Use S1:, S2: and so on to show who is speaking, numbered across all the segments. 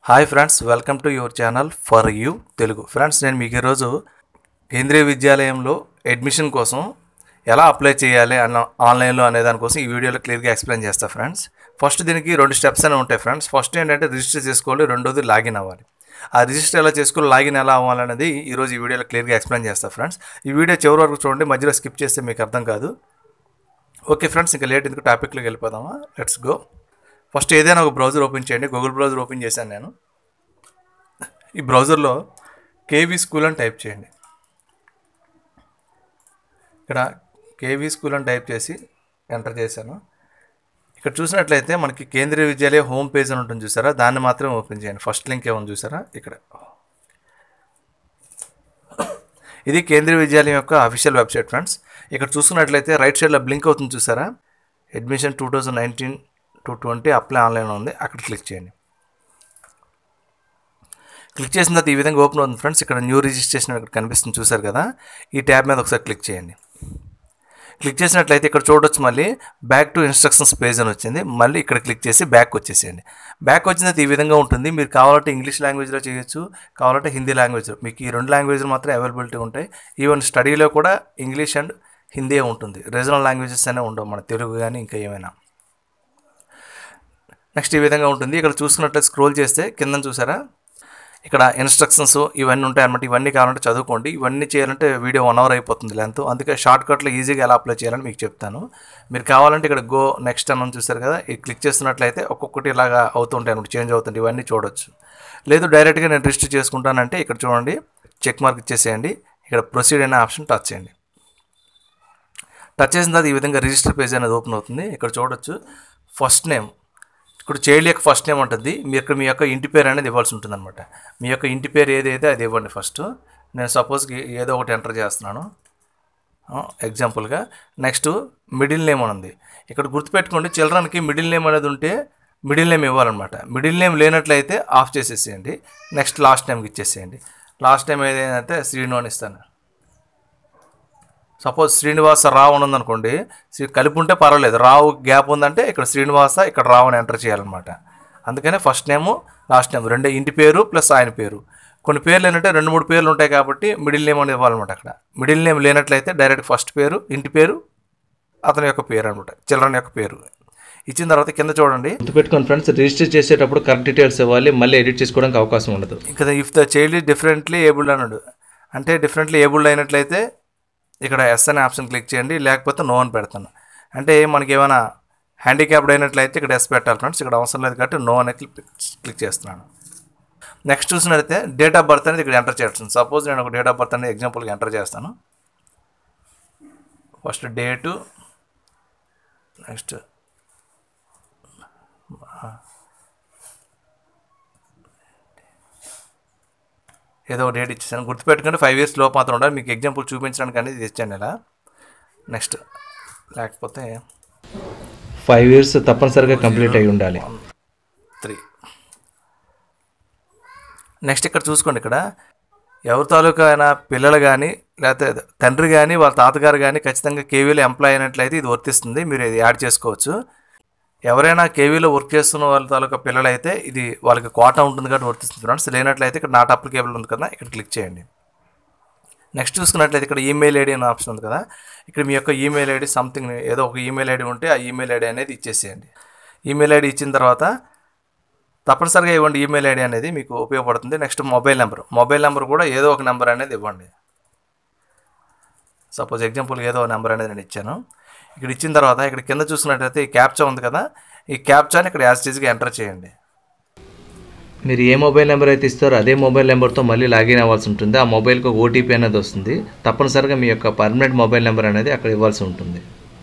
S1: hi friends welcome to your channel for you Telugu friends నేను మీకు ఈరోజు కేంద్రీయ విద్యాలయంలో అడ్మిషన్ కోసం ఎలా అప్లై చేయాలి అన్న ఆన్లైన్లో అనే దానికోసం ఈ వీడియోలో క్లియర్గా ఎక్స్ప్లెయిన్ చేస్తా ఫ్రెండ్స్ ఫస్ట్ దీనికి రెండు స్టెప్స్ అనేవి ఉంటాయి ఫ్రెండ్స్ ఫస్ట్ ఏంటంటే రిజిస్టర్ చేసుకోవాలి రెండోది లాగిన్ అవ్వాలి ఆ రిజిస్టర్ ఎలా చేసుకోవాలి లాగిన్ ఎలా అవ్వాలనేది ఈరోజు ఈ వీడియోలో క్లియర్గా ఎక్స్ప్లెయిన్ చేస్తా ఫ్రెండ్స్ ఈ వీడియో చివరి వరకు చూడండి మధ్యలో స్కిప్ చేస్తే మీకు అర్థం కాదు ఓకే ఫ్రెండ్స్ ఇంకా లేట్ ఎందుకు టాపిక్లోకి వెళ్ళిపోదామా లెట్స్ గో ఫస్ట్ ఏదైనా ఒక బ్రౌజర్ ఓపెన్ చేయండి గూగుల్ బ్రౌజర్ ఓపెన్ చేశాను నేను ఈ బ్రౌజర్లో కేవీ స్కూల్ అని టైప్ చేయండి ఇక్కడ కేవీ స్కూల్ అని టైప్ చేసి ఎంటర్ చేశాను ఇక్కడ చూసినట్లయితే మనకి కేంద్రీయ విద్యాలయ హోమ్ పేజ్ అని ఉంటుంది చూసారా దాన్ని మాత్రమే ఓపెన్ చేయండి ఫస్ట్ లింక్ ఏమని చూసారా ఇక్కడ ఇది కేంద్రీయ విద్యాలయం యొక్క అఫీషియల్ వెబ్సైట్ ఫ్రెండ్స్ ఇక్కడ చూసుకున్నట్లయితే రైట్ సైడ్లో బ్లింక్ అవుతుంది చూసారా admission two thousand nineteen to twenty apply online ఉంది అక్కడ క్లిక్ చేయండి క్లిక్ చేసిన తర్వాత ఈ విధంగా ఓపెన్ అవుతుంది ఫ్రెండ్స్ ఇక్కడ న్యూ రిజిస్ట్రేషన్ ఇక్కడ కనిపిస్తుంది చూసారు కదా ఈ ట్యాబ్ మీద ఒకసారి క్లిక్ చేయండి క్లిక్ చేసినట్లయితే ఇక్కడ చూడొచ్చు మళ్ళీ బ్యాక్ టు ఇన్స్ట్రక్షన్స్ పేజ్ అని వచ్చింది మళ్ళీ ఇక్కడ క్లిక్ చేసి బ్యాక్ వచ్చేసేయండి బ్యాక్ వచ్చిన తర్వాత ఈ విధంగా ఉంటుంది మీరు కావాలంటే ఇంగ్లీష్ లాంగ్వేజ్లో చేయొచ్చు కావాలంటే హిందీ లాంగ్వేజ్లో మీకు ఈ రెండు లాంగ్వేజ్లు మాత్రం అవైలబిలిటీ ఉంటాయి ఈవెన్ స్టడీలో కూడా ఇంగ్లీష్ అండ్ హిందీ ఉంటుంది రీజనల్ లాంగ్వేజెస్ అనే ఉండవు మన తెలుగు కానీ ఇంకా ఏమైనా నెక్స్ట్ ఈ విధంగా ఉంటుంది ఇక్కడ చూసుకున్నట్లయితే స్క్రోల్ చేస్తే కింద చూసారా ఇక్కడ ఇన్స్ట్రక్షన్స్ ఇవన్నీ ఉంటాయి అనమాట ఇవన్నీ కావాలంటే చదువుకోండి ఇవన్నీ చేయాలంటే వీడియో వన్ అవర్ అయిపోతుంది లెంత్ అందుకే షార్ట్ కట్లో ఈజీగా ఎలా అప్లై చేయాలని మీకు చెప్తాను మీరు కావాలంటే ఇక్కడ గో నెక్స్ట్ అని చూస్తారు కదా ఇది క్లిక్ చేస్తున్నట్లయితే ఒక్కొక్కటి ఇలాగా అవుతుంటాయి అనమాట చేంజ్ అవుతుంది ఇవన్నీ చూడొచ్చు లేదు డైరెక్ట్గా నేను రిజిస్టర్ చేసుకుంటానంటే ఇక్కడ చూడండి చెక్ మార్క్ ఇచ్చేసేయండి ఇక్కడ ప్రొసీడ్ అనే ఆప్షన్ టచ్ చేయండి టచ్ చేసిన తర్వాత ఈ విధంగా రిజిస్టర్ పేజ్ అనేది ఓపెన్ అవుతుంది ఇక్కడ చూడొచ్చు ఫస్ట్ నేమ్ ఇప్పుడు చైల్డ్ యొక్క ఫస్ట్ నేమ్ ఉంటుంది మీ యొక్క మీ యొక్క ఇంటి పేరు అనేది ఇవ్వాల్సి ఉంటుంది అనమాట మీ యొక్క ఇంటి పేరు ఏదైతే అది ఇవ్వండి ఫస్ట్ నేను సపోజ్కి ఏదో ఒకటి ఎంటర్ చేస్తున్నాను ఎగ్జాంపుల్గా నెక్స్ట్ మిడిల్ నేమ్ అని ఉంది ఇక్కడ గుర్తుపెట్టుకోండి చిల్డ్రన్కి మిడిల్ నేమ్ అనేది ఉంటే మిడిల్ నేమ్ ఇవ్వాలన్నమాట మిడిల్ నేమ్ లేనట్లయితే ఆఫ్ చేసేసేయండి నెక్స్ట్ లాస్ట్ నేమ్కి ఇచ్చేసేయండి లాస్ట్ నేమ్ ఏదైతే శ్రీను అని ఇస్తాను సపోజ్ శ్రీనివాస రావు అని ఉందనుకోండి శ్రీ కలిపి ఉంటే పర్వాలేదు రావు గ్యాప్ ఉందంటే ఇక్కడ శ్రీనివాస ఇక్కడ రావు అని ఎంటర్ చేయాలన్నమాట అందుకనే ఫస్ట్ నేము లాస్ట్ నేమ్ రెండే ఇంటి పేరు ప్లస్ ఆయన పేరు కొన్ని పేర్లు ఏంటంటే రెండు మూడు పేర్లు ఉంటాయి కాబట్టి మిడిల్ నేమ్ అనేది ఇవ్వాలన్నమాట అక్కడ మిడిల్ నేమ్ లేనట్లయితే డైరెక్ట్ ఫస్ట్ పేరు ఇంటి పేరు అతని యొక్క పేరు అనమాట చిల్డ్రన్ యొక్క పేరు ఇచ్చిన తర్వాత కింద చూడండి
S2: గుర్తుపెట్టుకోండి ఫ్రెండ్స్ రిజిస్టర్ చేసేటప్పుడు కరెక్ట్ డీటెయిల్స్ ఇవ్వాలి మళ్ళీ ఎడిట్ చేసుకోవడానికి అవకాశం ఉండదు
S1: ఇంకా if the child is differently abled అన్నాడు అంటే డిఫరెంట్లీ ఏబుల్డ్ అయినట్లయితే ఇక్కడ ఎస్ అనే ఆప్షన్ క్లిక్ చేయండి లేకపోతే నో అని పెడతాను అంటే మనకి ఏమైనా హ్యాండిక్యాప్డ్ అయినట్లయితే ఇక్కడ ఎస్ పెట్టాలి ఫ్రెండ్స్ ఇక్కడ అవసరం లేదు కాబట్టి నో అనేది క్లిక్ క్లిక్ చేస్తున్నాను నెక్స్ట్ చూసినట్లయితే డేట్ ఆఫ్ బర్త్ అనేది ఇక్కడ ఎంటర్ చేస్తాను సపోజ్ నేను ఒక డేట్ ఆఫ్ బర్త్ అనేది ఎగ్జాంపుల్గా ఎంటర్ చేస్తాను ఫస్ట్ డేటు నెక్స్ట్ ఏదో ఒక డేట్ ఇచ్చేసాను గుర్తుపెట్టుకుంటే ఫైవ్ ఇయర్స్ లోపు మాత్రం ఉండాలి మీకు ఎగ్జాంపుల్ చూపించడానికి అనేది ఇది ఇచ్చాను ఇలా నెక్స్ట్ లేకపోతే
S2: ఫైవ్ ఇయర్స్ తప్పనిసరిగా కంప్లీట్ అయి ఉండాలి
S1: త్రీ నెక్స్ట్ ఇక్కడ చూసుకోండి ఇక్కడ ఎవరి తాలూకా అయినా పిల్లలు కానీ లేకపోతే తండ్రి కానీ వాళ్ళ తాతగారు కానీ ఖచ్చితంగా కేవీలో ఎంప్లాయ్ అయినట్లయితే ఇది వర్తిస్తుంది మీరు ఇది యాడ్ చేసుకోవచ్చు ఎవరైనా కేవీలో వర్క్ చేస్తున్న వాళ్ళ తాలూకా పిల్లలైతే ఇది వాళ్ళకి కోటా ఉంటుంది కాబట్టి వర్తిస్తుంది ఫ్రెండ్స్ లేనట్లయితే ఇక్కడ నాట్ అప్లికేబుల్ ఉంది కదా ఇక్కడ క్లిక్ చేయండి నెక్స్ట్ చూసుకున్నట్లయితే ఇక్కడ ఈమెయిల్ ఐడి అనే ఆప్షన్ ఉంది కదా ఇక్కడ మీ యొక్క ఈమెయిల్ ఐడి సంథింగ్ ఏదో ఒక ఈమెయిల్ ఐడి ఉంటే ఆ ఈమెయిల్ ఐడి అనేది ఇచ్చేసేయండి ఈమెయిల్ ఐడి ఇచ్చిన తర్వాత తప్పనిసరిగా ఇవ్వండి ఈమెయిల్ ఐడి అనేది మీకు ఉపయోగపడుతుంది next mobile number mobile number కూడా ఏదో ఒక నెంబర్ అనేది ఇవ్వండి సపోజ్ ఎగ్జాంపుల్ ఏదో నెంబర్ అనేది నేను ఇచ్చాను ఇక్కడ ఇచ్చిన తర్వాత ఇక్కడ కింద చూసుకున్నట్లయితే ఈ క్యాప్చా ఉంది కదా ఈ క్యాప్చాని ఇక్కడ యాజ్ టీజ్గా ఎంటర్ చేయండి
S2: మీరు ఏ మొబైల్ నెంబర్ అయితే ఇస్తారో అదే మొబైల్ నెంబర్తో మళ్ళీ లాగిన్ అవ్వాల్సి ఉంటుంది ఆ మొబైల్కి ఒక ఓటీపీ అనేది వస్తుంది తప్పనిసరిగా మీ యొక్క పర్మనెంట్ మొబైల్ నెంబర్ అనేది అక్కడ ఇవ్వాల్సి ఉంటుంది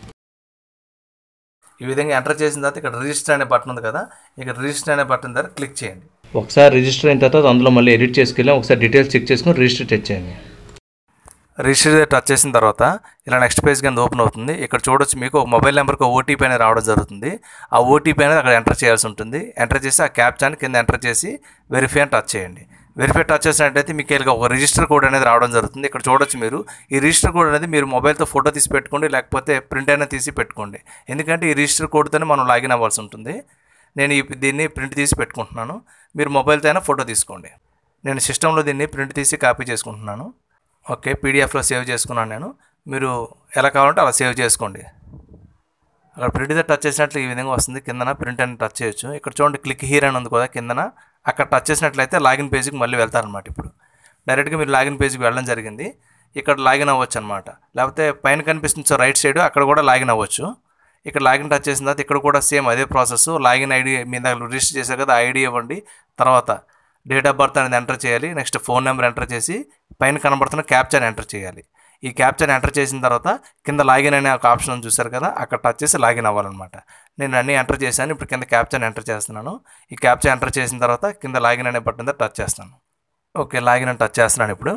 S1: ఈ విధంగా ఎంటర్ చేసిన తర్వాత ఇక్కడ రిజిస్టర్ అనే బటన్ ఉంది కదా ఇక్కడ రిజిస్టర్ అనే బటన్ దగ్గర క్లిక్ చేయండి
S2: ఒకసారి రిజిస్టర్ అయిన తర్వాత అందులో మళ్ళీ ఎడిట్ చేసుకెళ్ళి ఒకసారి డీటెయిల్స్ చెక్ చేసుకొని రిజిస్టర్ టచ్ చేయండి
S1: రిజిస్టర్ టచ్ చేసిన తర్వాత ఇలా నెక్స్ట్ పేజ్ కింద ఓపెన్ అవుతుంది ఇక్కడ చూడొచ్చు మీకు ఒక మొబైల్ నెంబర్కి ఓటీపీ అనేది రావడం జరుగుతుంది ఆ ఓటీపీ అనేది అక్కడ ఎంటర్ చేయాల్సి ఉంటుంది ఎంటర్ చేసి ఆ క్యాప్చాని కింద ఎంటర్ చేసి వెరిఫై అని టచ్ చేయండి వెరిఫై టచ్ చేసినట్టయితే మీకు ఇలా ఒక రిజిస్టర్ కోడ్ అనేది రావడం జరుగుతుంది ఇక్కడ చూడొచ్చు మీరు ఈ రిజిస్టర్ కోడ్ అనేది మీరు మొబైల్తో ఫోటో తీసి పెట్టుకోండి లేకపోతే ప్రింట్ అయినా తీసి పెట్టుకోండి ఎందుకంటే ఈ రిజిస్టర్ కోడ్తోనే మనం లాగిన్ అవ్వాల్సి ఉంటుంది నేను ఈ దీన్ని ప్రింట్ తీసి పెట్టుకుంటున్నాను మీరు మొబైల్తో అయినా ఫోటో తీసుకోండి నేను సిస్టంలో దీన్ని ప్రింట్ తీసి కాపీ చేసుకుంటున్నాను ఓకే పీడిఎఫ్లో సేవ్ చేసుకున్నాను నేను మీరు ఎలా కావాలంటే అలా సేవ్ చేసుకోండి అక్కడ ప్రింట్ మీద టచ్ చేసినట్లు ఈ విధంగా వస్తుంది కిందన ప్రింట్ అని టచ్ చేయొచ్చు ఇక్కడ చూడండి క్లిక్ హీర్ అని ఉంది కదా కిందన అక్కడ టచ్ చేసినట్లయితే లాగిన్ పేజ్కి మళ్ళీ వెళ్తారనమాట ఇప్పుడు డైరెక్ట్గా మీరు లాగిన్ పేజ్కి వెళ్ళడం జరిగింది ఇక్కడ లాగిన్ అవ్వచ్చు అనమాట లేకపోతే పైన కనిపిస్తుంది సో రైట్ సైడ్ అక్కడ కూడా లాగిన్ అవ్వచ్చు ఇక్కడ లాగిన్ టచ్ చేసిన తర్వాత ఇక్కడ కూడా సేమ్ అదే ప్రాసెస్ లాగిన్ ఐడి మీద రిజిస్టర్ చేశారు కదా ఐడి ఇవ్వండి తర్వాత డేట్ ఆఫ్ బర్త్ అనేది ఎంటర్ చేయాలి నెక్స్ట్ ఫోన్ నెంబర్ ఎంటర్ చేసి పైన కనబడుతున్న క్యాప్చర్ ఎంటర్ చేయాలి ఈ క్యాప్చర్ ఎంటర్ చేసిన తర్వాత కింద లాగిన్ అనే ఒక ఆప్షన్ ఉంది చూసారు కదా అక్కడ టచ్ చేసి లాగిన్ అవ్వాలన్నమాట నేను అన్నీ ఎంటర్ చేశాను ఇప్పుడు కింద క్యాప్చర్ ఎంటర్ చేస్తున్నాను ఈ క్యాప్చర్ ఎంటర్ చేసిన తర్వాత కింద లాగిన్ అనే బటన్ మీద టచ్ చేస్తాను ఓకే లాగిన్ అని టచ్ చేస్తున్నాను ఇప్పుడు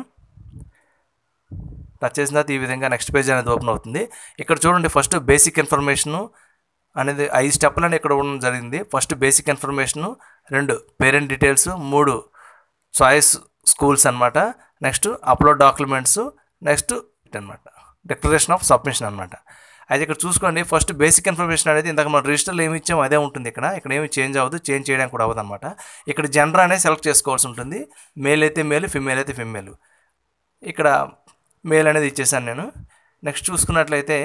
S1: టచ్ చేసిన తర్వాత ఈ విధంగా నెక్స్ట్ పేజ్ అనేది ఓపెన్ అవుతుంది ఇక్కడ చూడండి ఫస్ట్ బేసిక్ ఇన్ఫర్మేషను అనేది ఐదు స్టెప్లు అని ఇక్కడ ఉండడం జరిగింది ఫస్ట్ బేసిక్ ఇన్ఫర్మేషను రెండు పేరెంట్ డీటెయిల్స్ మూడు చాయిస్ స్కూల్స్ అనమాట నెక్స్ట్ అప్లోడ్ డాక్యుమెంట్స్ నెక్స్ట్ అనమాట డిక్లరేషన్ ఆఫ్ సబ్మిషన్ అనమాట అయితే ఇక్కడ చూసుకోండి ఫస్ట్ బేసిక్ ఇన్ఫర్మేషన్ అనేది ఇందాక మనం రిజిస్టర్లో ఏమి ఇచ్చామో అదే ఉంటుంది ఇక్కడ ఇక్కడ ఏమి చేంజ్ అవ్వదు చేంజ్ చేయడానికి కూడా అవ్వదు అనమాట ఇక్కడ జెండర్ అనేది సెలెక్ట్ చేసుకోవాల్సి ఉంటుంది మేల్ అయితే మేల్ ఫిమేల్ అయితే ఫిమేల్ ఇక్కడ మేల్ అనేది ఇచ్చేసాను నేను నెక్స్ట్ చూసుకున్నట్లయితే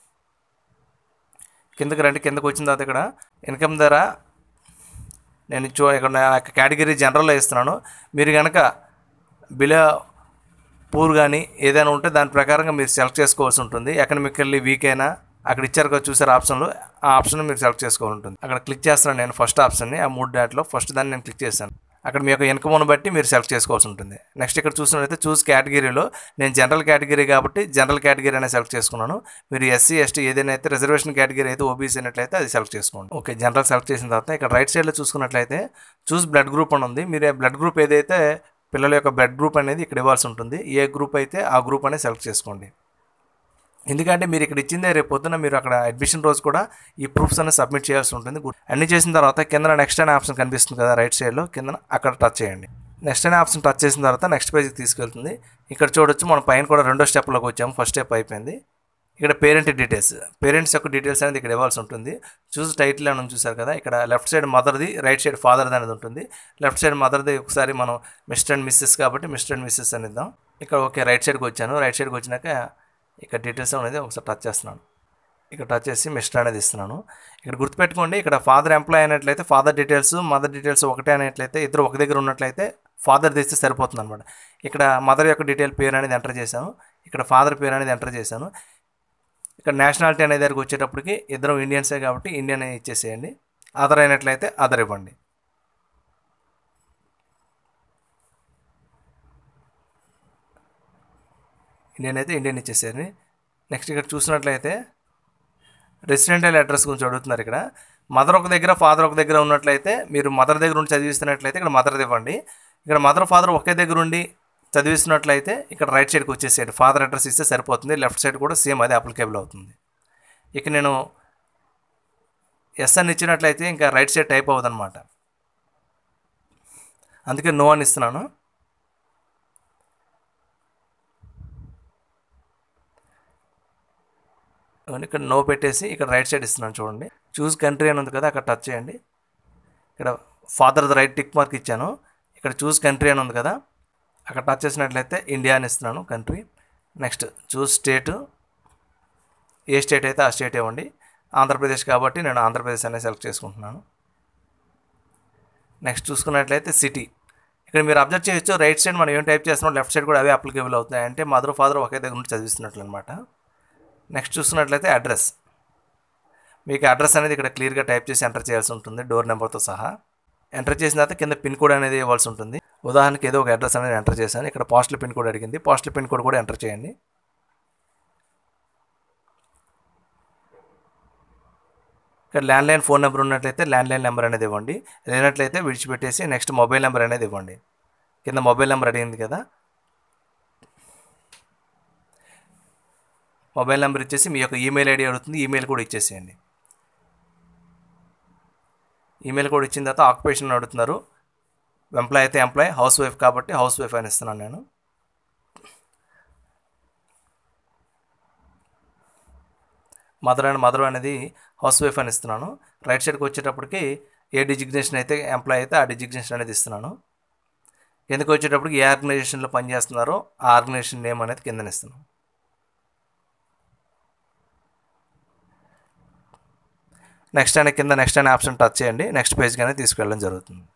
S1: కిందకి రండి కిందకు వచ్చిన తర్వాత ఇక్కడ ఇన్కమ్ ధర నేను చూ ఇక్కడ నా యొక్క కేటగిరీ జనరల్లో ఇస్తున్నాను మీరు కనుక బిలో పూర్ కానీ ఏదైనా ఉంటే దాని ప్రకారంగా మీరు సెలెక్ట్ చేసుకోవాల్సి ఉంటుంది ఎకనమికల్లీ వీక్ అయినా అక్కడ ఇచ్చారు కదా చూసారు ఆప్షన్లు ఆ ఆప్షన్ మీరు సెలెక్ట్ చేసుకోవాలి ఉంటుంది అక్కడ క్లిక్ చేస్తున్నాను నేను ఫస్ట్ ఆప్షన్ని ఆ మూడు డాట్లో ఫస్ట్ దాన్ని నేను క్లిక్ చేశాను అక్కడ మీ యొక్క ఇన్కమ్ను బట్టి మీరు సెలెక్ట్ చేసుకోవాల్సి ఉంటుంది నెక్స్ట్ ఇక్కడ చూసినట్లయితే చూస్ కేటగిరీలో నేను జనరల్ కేటగిరీ కాబట్టి జనరల్ కేటగిరీ అనేది సెలెక్ట్ చేసుకున్నాను మీరు ఎస్సీ ఎస్టీ ఏదైనా అయితే రిజర్వేషన్ కేటగిరీ అయితే ఓబీసీ అయినట్లయితే అది సెలెక్ట్ చేసుకోండి ఓకే జనరల్ సెలెక్ట్ చేసిన తర్వాత ఇక్కడ రైట్ సైడ్లో చూసుకున్నట్లయితే చూస్ బ్లడ్ గ్రూప్ అని ఉంది మీరు బ్లడ్ గ్రూప్ ఏదైతే పిల్లల యొక్క బ్లడ్ గ్రూప్ అనేది ఇక్కడ ఇవ్వాల్సి ఉంటుంది ఏ గ్రూప్ అయితే ఆ గ్రూప్ అనేది సెలెక్ట్ చేసుకోండి ఎందుకంటే మీరు ఇక్కడ ఇచ్చిందే రేపు పొద్దున మీరు అక్కడ అడ్మిషన్ రోజు కూడా ఈ ప్రూఫ్స్ అనేది సబ్మిట్ చేయాల్సి ఉంటుంది అన్ని చేసిన తర్వాత కింద నెక్స్ట్ అనే ఆప్షన్ కనిపిస్తుంది కదా రైట్ సైడ్లో కింద అక్కడ టచ్ చేయండి నెక్స్ట్ అనే ఆప్షన్ టచ్ చేసిన తర్వాత నెక్స్ట్ పేజ్కి తీసుకెళ్తుంది ఇక్కడ చూడొచ్చు మనం పైన కూడా రెండో స్టెప్లోకి వచ్చాము ఫస్ట్ స్టెప్ అయిపోయింది ఇక్కడ పేరెంట్ డీటెయిల్స్ పేరెంట్స్ యొక్క డీటెయిల్స్ అనేది ఇక్కడ ఇవ్వాల్సి ఉంటుంది చూసి టైటిల్ అని చూసారు కదా ఇక్కడ లెఫ్ట్ సైడ్ మదర్ది రైట్ సైడ్ ఫాదర్ది అనేది ఉంటుంది లెఫ్ట్ సైడ్ మదర్ది ఒకసారి మనం మిస్టర్ అండ్ మిస్సెస్ కాబట్టి మిస్టర్ అండ్ మిస్సెస్ అని ఇద్దాం ఇక్కడ ఓకే రైట్ సైడ్కి వచ్చాను రైట్ సైడ్కి వచ్చినాక ఇక్కడ డీటెయిల్స్ అనేది ఒకసారి టచ్ చేస్తున్నాను ఇక్కడ టచ్ చేసి మిస్టర్ అనేది ఇస్తున్నాను ఇక్కడ గుర్తుపెట్టుకోండి ఇక్కడ ఫాదర్ ఎంప్లాయ్ అయినట్లయితే ఫాదర్ డీటెయిల్స్ మదర్ డీటెయిల్స్ ఒకటే అనేట్లయితే ఇద్దరు ఒక దగ్గర ఉన్నట్లయితే ఫాదర్ తీస్తే సరిపోతుంది అనమాట ఇక్కడ మదర్ యొక్క డీటెయిల్ పేరు అనేది ఎంటర్ చేశాను ఇక్కడ ఫాదర్ పేరు అనేది ఎంటర్ చేశాను ఇక్కడ నేషనాలిటీ అనే దగ్గరికి వచ్చేటప్పటికి ఇద్దరు ఇండియన్సే కాబట్టి ఇండియన్ ఇచ్చేసేయండి అదర్ అయినట్లయితే అదర్ ఇవ్వండి ఇండియన్ అయితే ఇండియన్ ఇచ్చేసేయండి నెక్స్ట్ ఇక్కడ చూసినట్లయితే రెసిడెంటల్ అడ్రస్ గురించి అడుగుతున్నారు ఇక్కడ మదర్ ఒక దగ్గర ఫాదర్ ఒక దగ్గర ఉన్నట్లయితే మీరు మదర్ దగ్గర ఉండి చదివిస్తున్నట్లయితే ఇక్కడ మదర్ది ఇవ్వండి ఇక్కడ మదర్ ఫాదర్ ఒకే దగ్గర ఉండి చదివిస్తున్నట్లయితే ఇక్కడ రైట్ సైడ్కి వచ్చేసేయండి ఫాదర్ అడ్రస్ ఇస్తే సరిపోతుంది లెఫ్ట్ సైడ్ కూడా సేమ్ అదే అప్లికేబుల్ అవుతుంది ఇక నేను ఎస్ అని ఇచ్చినట్లయితే ఇంకా రైట్ సైడ్ టైప్ అవ్వదన్నమాట అందుకే నో అని ఇస్తున్నాను ఇక్కడ నో పెట్టేసి ఇక్కడ రైట్ సైడ్ ఇస్తున్నాను చూడండి చూస్ కంట్రీ అని ఉంది కదా అక్కడ టచ్ చేయండి ఇక్కడ ఫాదర్ రైట్ టిక్ మార్క్ ఇచ్చాను ఇక్కడ చూస్ కంట్రీ అని ఉంది కదా అక్కడ టచ్ చేసినట్లయితే ఇండియా అని ఇస్తున్నాను కంట్రీ నెక్స్ట్ చూస్ స్టేట్ ఏ స్టేట్ అయితే ఆ స్టేట్ ఇవ్వండి ఆంధ్రప్రదేశ్ కాబట్టి నేను ఆంధ్రప్రదేశ్ అనేది సెలెక్ట్ చేసుకుంటున్నాను నెక్స్ట్ చూసుకున్నట్లయితే సిటీ ఇక్కడ మీరు అబ్జర్వ్ చేయొచ్చు రైట్ సైడ్ మనం ఏం టైప్ చేస్తున్నాం లెఫ్ట్ సైడ్ కూడా అవే అప్లికేబుల్ అవుతాయి అంటే మదర్ ఫాదర్ ఒకే దగ్గర నుండి చదివిస్తున్నట్లు అనమాట నెక్స్ట్ చూసుకున్నట్లయితే అడ్రస్ మీకు అడ్రస్ అనేది ఇక్కడ క్లియర్గా టైప్ చేసి ఎంటర్ చేయాల్సి ఉంటుంది డోర్ నెంబర్తో సహా ఎంటర్ చేసిన తర్వాత కింద పిన్ కోడ్ అనేది ఇవ్వాల్సి ఉంటుంది ఉదాహరణకి ఏదో ఒక అడ్రస్ అనేది ఎంటర్ చేశాను ఇక్కడ పోస్టల్ పిన్ కోడ్ అడిగింది పోస్టల్ పిన్ కోడ్ కూడా ఎంటర్ చేయండి ఇక్కడ ల్యాండ్లైన్ ఫోన్ నెంబర్ ఉన్నట్లయితే ల్యాండ్లైన్ నెంబర్ అనేది ఇవ్వండి లేనట్లయితే విడిచిపెట్టేసి నెక్స్ట్ మొబైల్ నెంబర్ అనేది ఇవ్వండి కింద మొబైల్ నెంబర్ అడిగింది కదా మొబైల్ నెంబర్ ఇచ్చేసి మీ యొక్క ఈమెయిల్ ఐడి అడుగుతుంది ఈమెయిల్ కూడా ఇచ్చేసేయండి ఈమెయిల్ కూడా ఇచ్చిన తర్వాత ఆక్యుపేషన్ అడుగుతున్నారు ఎంప్లాయ్ అయితే ఎంప్లాయ్ హౌస్ వైఫ్ కాబట్టి హౌస్ వైఫ్ అని ఇస్తున్నాను నేను మదర్ అండ్ మదర్ అనేది హౌస్ వైఫ్ అని ఇస్తున్నాను రైట్ సైడ్కి వచ్చేటప్పటికి ఏ డిజిగ్నేషన్ అయితే ఎంప్లాయ్ అయితే ఆ డిజిగ్నేషన్ అనేది ఇస్తున్నాను కిందకి వచ్చేటప్పుడు ఏ ఆర్గనైజేషన్లో పనిచేస్తున్నారో ఆ ఆర్గనైజేషన్ నేమ్ అనేది కిందన ఇస్తున్నాను నెక్స్ట్ అనే కింద నెక్స్ట్ అనే ఆప్షన్ టచ్ చేయండి నెక్స్ట్ పేజ్కి అనేది తీసుకెళ్ళడం జరుగుతుంది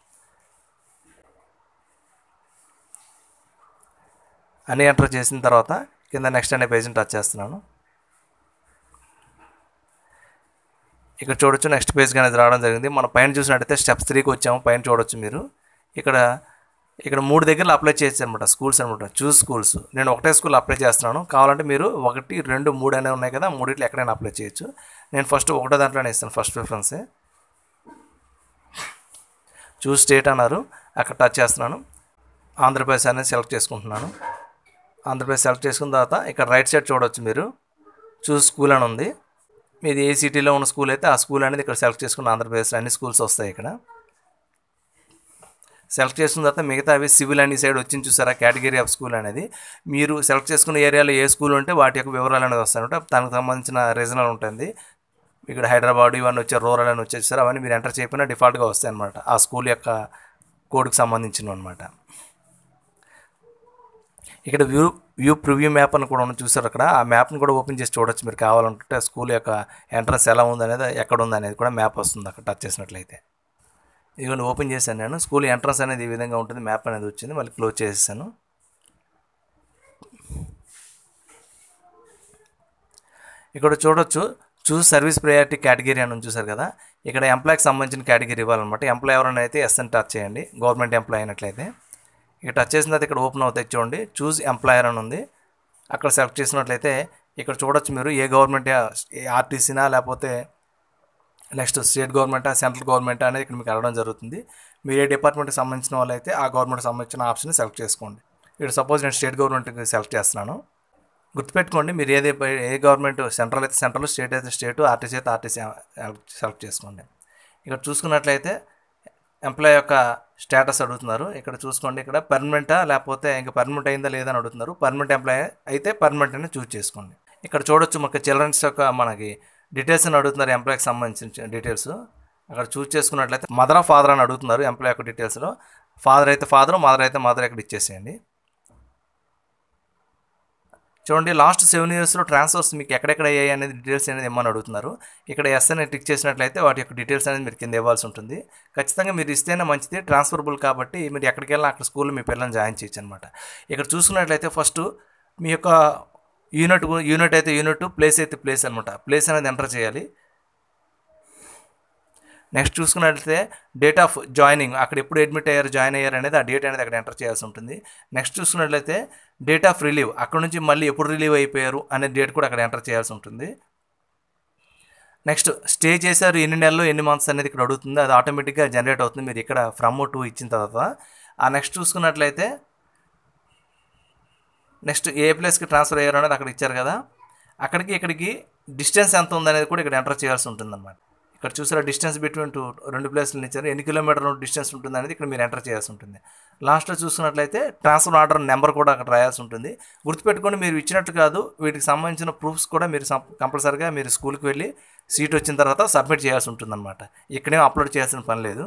S1: అన్ని ఎంటర్ చేసిన తర్వాత కింద నెక్స్ట్ అనే పేజ్ని టచ్ చేస్తున్నాను ఇక్కడ చూడొచ్చు నెక్స్ట్ పేజ్కి అనేది రావడం జరిగింది మన పైన చూసినట్టయితే స్టెప్స్ త్రీకి వచ్చాము పైన చూడొచ్చు మీరు ఇక్కడ ఇక్కడ మూడు దగ్గరలో అప్లై చేయొచ్చు అనమాట స్కూల్స్ అనమాట చూస్ స్కూల్స్ నేను ఒకటే స్కూల్ అప్లై చేస్తున్నాను కావాలంటే మీరు ఒకటి రెండు మూడు అనేవి ఉన్నాయి కదా మూడిట్లో ఎక్కడైనా అప్లై చేయొచ్చు నేను ఫస్ట్ ఒకటో దాంట్లోనే ఇస్తాను ఫస్ట్ ప్రిఫరెన్సే చూస్ స్టేట్ అన్నారు అక్కడ టచ్ చేస్తున్నాను ఆంధ్రప్రదేశ్ అనేది సెలెక్ట్ చేసుకుంటున్నాను ఆంధ్రప్రదేశ్ సెలెక్ట్ చేసుకున్న తర్వాత ఇక్కడ రైట్ సైడ్ చూడవచ్చు మీరు చూస్ స్కూల్ అని ఉంది మీది ఏ సిటీలో ఉన్న స్కూల్ అయితే ఆ స్కూల్ అనేది ఇక్కడ సెలెక్ట్ చేసుకున్న ఆంధ్రప్రదేశ్లో అన్ని స్కూల్స్ వస్తాయి ఇక్కడ సెలెక్ట్ చేసుకున్న తర్వాత మిగతా అవి సివిల్ అని సైడ్ వచ్చింది చూసారా కేటగిరీ ఆఫ్ స్కూల్ అనేది మీరు సెలెక్ట్ చేసుకున్న ఏరియాలో ఏ స్కూల్ ఉంటే వాటి యొక్క వివరాలు అనేది వస్తాయంటే దానికి సంబంధించిన రీజనల్ ఉంటుంది ఇక్కడ హైదరాబాద్ ఇవన్నీ వచ్చే రూరల్ అని వచ్చేసారు అవన్నీ మీరు ఎంటర్ చేయకపోయినా డిఫాల్ట్గా వస్తాయి అనమాట ఆ స్కూల్ యొక్క కోడ్కి సంబంధించినవి అనమాట ఇక్కడ వ్యూ వ్యూ ప్రివ్యూ మ్యాప్ అని కూడా ఉంది చూసారు అక్కడ ఆ మ్యాప్ని కూడా ఓపెన్ చేసి చూడొచ్చు మీరు కావాలనుకుంటే ఆ స్కూల్ యొక్క ఎంట్రన్స్ ఎలా ఉంది అనేది ఎక్కడ ఉంది అనేది కూడా మ్యాప్ వస్తుంది అక్కడ టచ్ చేసినట్లయితే ఇదిగోండి ఓపెన్ చేశాను నేను స్కూల్ ఎంట్రన్స్ అనేది ఈ విధంగా ఉంటుంది మ్యాప్ అనేది వచ్చింది మళ్ళీ క్లోజ్ చేసేసాను ఇక్కడ చూడొచ్చు చూస్ సర్వీస్ ప్రయారిటీ కేటగిరీ అని ఉంది చూసారు కదా ఇక్కడ ఎంప్లాయ్కి సంబంధించిన కేటగిరీ ఇవ్వాలన్నమాట ఎంప్లాయ్ ఎవరైనా అయితే ఎస్ఎన్ టచ్ చేయండి గవర్నమెంట్ ఎంప్లాయ్ అయినట్లయితే ఇక టచ్ చేసిన తర్వాత ఇక్కడ ఓపెన్ అవుతాయి చూడండి చూస్ ఎంప్లాయర్ అని ఉంది అక్కడ సెలెక్ట్ చేసినట్లయితే ఇక్కడ చూడొచ్చు మీరు ఏ గవర్నమెంట్ ఆర్టీసీనా లేకపోతే నెక్స్ట్ స్టేట్ గవర్నమెంటా సెంట్రల్ గవర్నమెంట్ అనేది ఇక్కడ మీకు అడగడం జరుగుతుంది మీరు ఏ డిపార్ట్మెంట్కి సంబంధించిన వాళ్ళైతే ఆ గవర్నమెంట్కి సంబంధించిన ఆప్షన్ సెలెక్ట్ చేసుకోండి ఇక్కడ సపోజ్ నేను స్టేట్ గవర్నమెంట్కి సెలెక్ట్ చేస్తున్నాను గుర్తుపెట్టుకోండి మీరు ఏది ఏ గవర్నమెంట్ సెంట్రల్ అయితే సెంట్రల్ స్టేట్ అయితే స్టేట్ ఆర్టీసీ అయితే ఆర్టీసీ సెలెక్ట్ చేసుకోండి ఇక్కడ చూసుకున్నట్లయితే ఎంప్లాయ్ యొక్క స్టేటస్ అడుగుతున్నారు ఇక్కడ చూసుకోండి ఇక్కడ పర్మనెంటా లేకపోతే ఇంకా పర్మనెంట్ అయిందా లేదా అని అడుగుతున్నారు పర్మనెంట్ ఎంప్లాయ్ అయితే పర్మనెంట్ అని చూస్ చేసుకోండి ఇక్కడ చూడొచ్చు మనకి చిల్డ్రన్స్ యొక్క మనకి డీటెయిల్స్ అని అడుగుతున్నారు ఎంప్లాయ్కి సంబంధించిన డీటెయిల్స్ అక్కడ చూస్ చేసుకున్నట్లయితే మదర్ ఫాదర్ అని అడుగుతున్నారు ఎంప్లాయ్ యొక్క డీటెయిల్స్లో ఫాదర్ అయితే ఫాదర్ మదర్ అయితే మదర్ ఇక్కడ ఇచ్చేసేయండి చూడండి లాస్ట్ సెవెన్ ఇయర్స్లో ట్రాన్స్ఫర్స్ మీకు ఎక్కడెక్కడ అయ్యాయి అనేది డీటెయిల్స్ అనేది ఇమ్మని అడుగుతున్నారు ఇక్కడ ఎస్ అని టిక్ చేసినట్లయితే వాటి యొక్క డీటెయిల్స్ అనేది మీరు కింద ఇవ్వాల్సి ఉంటుంది ఖచ్చితంగా మీరు ఇస్తేనే మంచిది ట్రాన్స్ఫరబుల్ కాబట్టి మీరు ఎక్కడికి వెళ్ళినా అక్కడ స్కూల్లో మీ పిల్లల్ని జాయిన్ చేయొచ్చు అనమాట ఇక్కడ చూసుకున్నట్లయితే ఫస్ట్ మీ యొక్క యూనిట్ యూనిట్ అయితే యూనిట్ ప్లేస్ అయితే ప్లేస్ అనమాట ప్లేస్ అనేది ఎంటర్ చేయాలి నెక్స్ట్ చూసుకున్నట్లయితే డేట్ ఆఫ్ జాయినింగ్ అక్కడ ఎప్పుడు అడ్మిట్ అయ్యారు జాయిన్ అయ్యారు అనేది ఆ డేట్ అనేది అక్కడ ఎంటర్ చేయాల్సి ఉంటుంది నెక్స్ట్ చూసుకున్నట్లయితే డేట్ ఆఫ్ రిలీవ్ అక్కడ నుంచి మళ్ళీ ఎప్పుడు రిలీవ్ అయిపోయారు అనే డేట్ కూడా అక్కడ ఎంటర్ చేయాల్సి ఉంటుంది నెక్స్ట్ స్టే చేశారు ఎన్ని నెలలు ఎన్ని మంత్స్ అనేది ఇక్కడ అడుగుతుంది అది ఆటోమేటిక్గా జనరేట్ అవుతుంది మీరు ఇక్కడ ఫ్రమ్ టు ఇచ్చిన తర్వాత ఆ నెక్స్ట్ చూసుకున్నట్లయితే నెక్స్ట్ ఏ ప్లేస్కి ట్రాన్స్ఫర్ అయ్యారు అనేది అక్కడ ఇచ్చారు కదా అక్కడికి ఇక్కడికి డిస్టెన్స్ ఎంత ఉందనేది కూడా ఇక్కడ ఎంటర్ చేయాల్సి ఉంటుందన్నమాట ఇక్కడ చూసారా డిస్టెన్స్ బిట్వీన్ టూ రెండు ప్లేస్లు ఇచ్చారు ఎన్ని కిలోమీటర్ల డిస్టెన్స్ ఉంటుంది అనేది ఇక్కడ మీరు ఎంటర్ చేయాల్సి ఉంటుంది లాస్ట్లో చూసుకున్నట్లయితే ట్రాన్స్ఫర్ ఆర్డర్ నెంబర్ కూడా అక్కడ రాయాల్సి ఉంటుంది గుర్తుపెట్టుకొని మీరు ఇచ్చినట్టు కాదు వీటికి సంబంధించిన ప్రూఫ్స్ కూడా మీరు కంపల్సరీగా మీరు స్కూల్కి వెళ్ళి సీట్ వచ్చిన తర్వాత సబ్మిట్ చేయాల్సి ఉంటుందన్నమాట ఇక్కడేం అప్లోడ్ చేయాల్సిన పని లేదు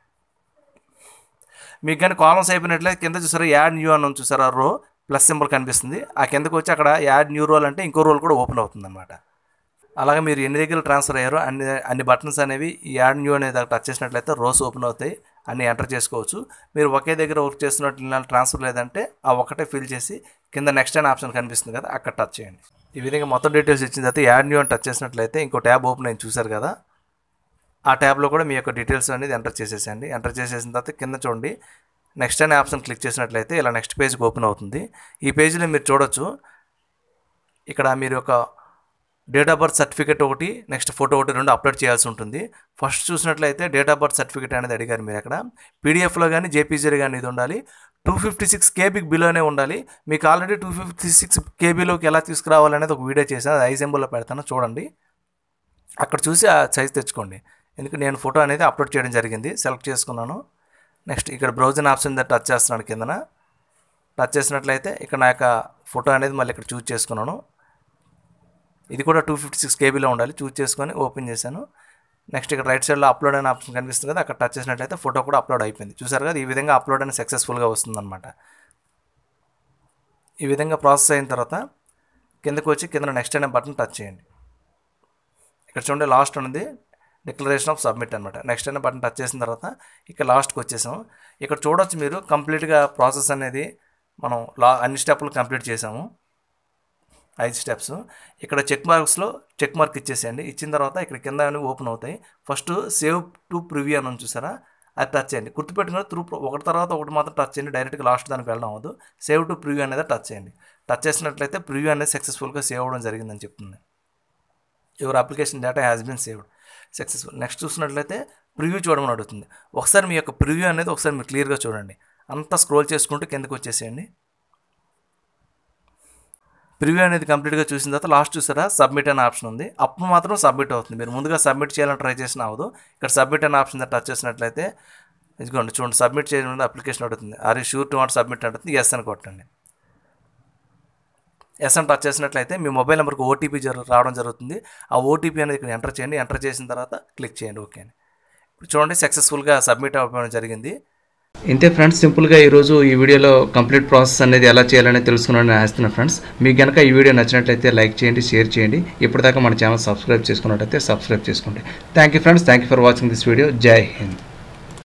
S1: మీకు కానీ కాలమ్స్ అయిపోయినట్లయితే కింద చూసారా యాడ్ న్యూ అని చూసారా రో ప్లస్ సింబల్ కనిపిస్తుంది ఆ కిందకు వచ్చి అక్కడ యాడ్ న్యూ రోల్ అంటే ఇంకో రోల్ కూడా ఓపెన్ అవుతుంది అనమాట అలాగే మీరు ఎన్ని దగ్గర ట్రాన్స్ఫర్ అయ్యారో అన్ని అన్ని బటన్స్ అనేవి ఈ యాడ్ న్యూ అనేది టచ్ చేసినట్లయితే రోస్ ఓపెన్ అవుతాయి అన్ని ఎంటర్ చేసుకోవచ్చు మీరు ఒకే దగ్గర వర్క్ చేస్తున్నట్లు ట్రాన్స్ఫర్ లేదంటే ఆ ఒకటే ఫిల్ చేసి కింద నెక్స్ట్ అనే ఆప్షన్ కనిపిస్తుంది కదా అక్కడ టచ్ చేయండి ఈ విధంగా మొత్తం డీటెయిల్స్ ఇచ్చిన తర్వాత యాడ్ న్యూ అని టచ్ చేసినట్లయితే ఇంకో ట్యాబ్ ఓపెన్ అయింది చూసారు కదా ఆ ట్యాబ్లో కూడా మీ యొక్క డీటెయిల్స్ అనేది ఎంటర్ చేసేసండి ఎంటర్ చేసేసిన తర్వాత కింద చూడండి నెక్స్ట్ అనే ఆప్షన్ క్లిక్ చేసినట్లయితే ఇలా నెక్స్ట్ పేజ్కి ఓపెన్ అవుతుంది ఈ పేజ్లో మీరు చూడొచ్చు ఇక్కడ మీరు ఒక డేట్ ఆఫ్ బర్త్ సర్టిఫికేట్ ఒకటి నెక్స్ట్ ఫోటో ఒకటి రెండు అప్లోడ్ చేయాల్సి ఉంటుంది ఫస్ట్ చూసినట్లయితే డేట్ ఆఫ్ బర్త్ సర్టిఫికేట్ అనేది అడిగారు మీరు అక్కడ పీడిఎఫ్లో కానీ జేపీజీలో కానీ ఇది ఉండాలి టూ ఫిఫ్టీ సిక్స్ కేబీకి బిలోనే ఉండాలి మీకు ఆల్రెడీ టూ ఫిఫ్టీ సిక్స్ కేబీలోకి ఎలా తీసుకురావాలనేది ఒక వీడియో చేశాను అది ఐ సింబల్లో పెడతాను చూడండి అక్కడ చూసి ఆ సైజ్ తెచ్చుకోండి ఎందుకంటే నేను ఫోటో అనేది అప్లోడ్ చేయడం జరిగింది సెలెక్ట్ చేసుకున్నాను నెక్స్ట్ ఇక్కడ బ్రౌజర్ ఆప్షన్ దగ్గర టచ్ చేస్తున్నాను కిందన టచ్ చేసినట్లయితే ఇక్కడ నా యొక్క ఫోటో అనేది మళ్ళీ ఇక్కడ చూజ్ చేసుకున్నాను ఇది కూడా టూ ఫిఫ్టీ సిక్స్ కేబీలో ఉండాలి చూజ్ చేసుకొని ఓపెన్ చేశాను నెక్స్ట్ ఇక్కడ రైట్ సైడ్లో అప్లోడ్ అనే ఆప్షన్ కనిపిస్తుంది కదా అక్కడ టచ్ చేసినట్లయితే ఫోటో కూడా అప్లోడ్ అయిపోయింది చూసారు కదా ఈ విధంగా అప్లోడ్ అని సక్సెస్ఫుల్గా వస్తుందన్నమాట ఈ విధంగా ప్రాసెస్ అయిన తర్వాత కిందకు వచ్చి కింద నెక్స్ట్ అనే బటన్ టచ్ చేయండి ఇక్కడ చూడండి లాస్ట్ ఉన్నది డిక్లరేషన్ ఆఫ్ సబ్మిట్ అనమాట నెక్స్ట్ అనే బటన్ టచ్ చేసిన తర్వాత ఇక్కడ లాస్ట్కి వచ్చేసాం ఇక్కడ చూడొచ్చు మీరు కంప్లీట్గా ప్రాసెస్ అనేది మనం లా అన్ని స్టెప్లు కంప్లీట్ చేసాము ఐదు స్టెప్స్ ఇక్కడ చెక్ మార్క్స్లో చెక్ మార్క్ ఇచ్చేసేయండి ఇచ్చిన తర్వాత ఇక్కడ కింద అన్నీ ఓపెన్ అవుతాయి ఫస్ట్ సేవ్ టు ప్రివ్యూ అని ఉంది చూసారా అది టచ్ చేయండి గుర్తుపెట్టుకుని త్రూ ఒకటి తర్వాత ఒకటి మాత్రం టచ్ చేయండి డైరెక్ట్గా లాస్ట్ దానికి వెళ్ళడం అవ్వదు సేవ్ టు ప్రివ్యూ అనేది టచ్ చేయండి టచ్ చేసినట్లయితే ప్రివ్యూ అనేది సక్సెస్ఫుల్గా సేవ్ అవ్వడం జరిగిందని చెప్తుంది your application data has been saved successful next చూసినట్లయితే ప్రివ్యూ చూడమని అడుగుతుంది ఒకసారి మీ యొక్క ప్రివ్యూ అనేది ఒకసారి మీరు క్లియర్గా చూడండి అంతా స్క్రోల్ చేసుకుంటూ కిందకి వచ్చేసేయండి ప్రివ్యూ అనేది కంప్లీట్గా చూసిన తర్వాత లాస్ట్ చూసారా సబ్మిట్ అనే ఆప్షన్ ఉంది అప్పుడు మాత్రం సబ్మిట్ అవుతుంది మీరు ముందుగా సబ్మిట్ చేయాలని ట్రై చేసిన అవ్వదు ఇక్కడ సబ్మిట్ అనే ఆప్షన్ టచ్ చేసినట్లయితే ఇదిగోండి చూడండి సబ్మిట్ చేయడం అప్లికేషన్ అడుగుతుంది are you sure to want submit అంటుంది ఎస్ అని కొట్టండి ఎస్ అని టచ్ చేసినట్లయితే మీ మొబైల్ నెంబర్కి ఓటీపీ జరు రావడం జరుగుతుంది ఆ ఓటీపీ అనేది ఇక్కడ ఎంటర్ చేయండి ఎంటర్ చేసిన తర్వాత క్లిక్ చేయండి ఓకే అని ఇప్పుడు చూడండి సక్సెస్ఫుల్గా సబ్మిట్ అవ్వడం జరిగింది
S2: ఇంతే ఫ్రెండ్స్ సింపుల్గా ఈరోజు ఈ వీడియోలో కంప్లీట్ ప్రాసెస్ అనేది ఎలా చేయాలని తెలుసుకున్నాను ఆస్తున్నాను ఫ్రెండ్స్ మీకు కనుక ఈ వీడియో నచ్చినట్లయితే లైక్ చేయండి షేర్ చేయండి ఇప్పటిదాకా మన ఛానల్ సబ్స్క్రైబ్ చేసుకున్నట్లయితే సబ్స్క్రైబ్ చేసుకోండి thank you friends thank you for watching this video Jai Hind